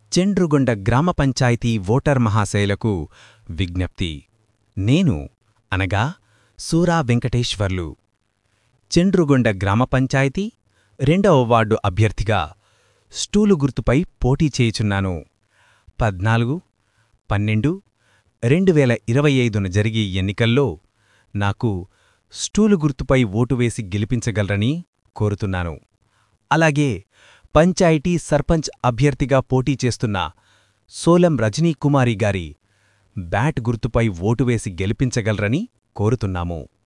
చెండ్రుగొండ గ్రామ పంచాయతీ ఓటర్ మహాశయులకు విజ్ఞప్తి నేను అనగా సూరా వెంకటేశ్వర్లు చెండ్రుగొండ గ్రామ పంచాయతీ రెండవ వార్డు అభ్యర్థిగా స్టూలు గుర్తుపై పోటీ చేయుచున్నాను పద్నాలుగు పన్నెండు రెండు వేల ఇరవై ఐదున జరిగే ఎన్నికల్లో నాకు స్టూలు గుర్తుపై ఓటు వేసి గెలిపించగలరని కోరుతున్నాను అలాగే పంచాయతీ సర్పంచ్ అభ్యర్థిగా పోటీ చేస్తున్న సోలం రజనీకుమారి గారి బ్యాట్ గుర్తుపై ఓటు వేసి గెలిపించగలరని కోరుతున్నాము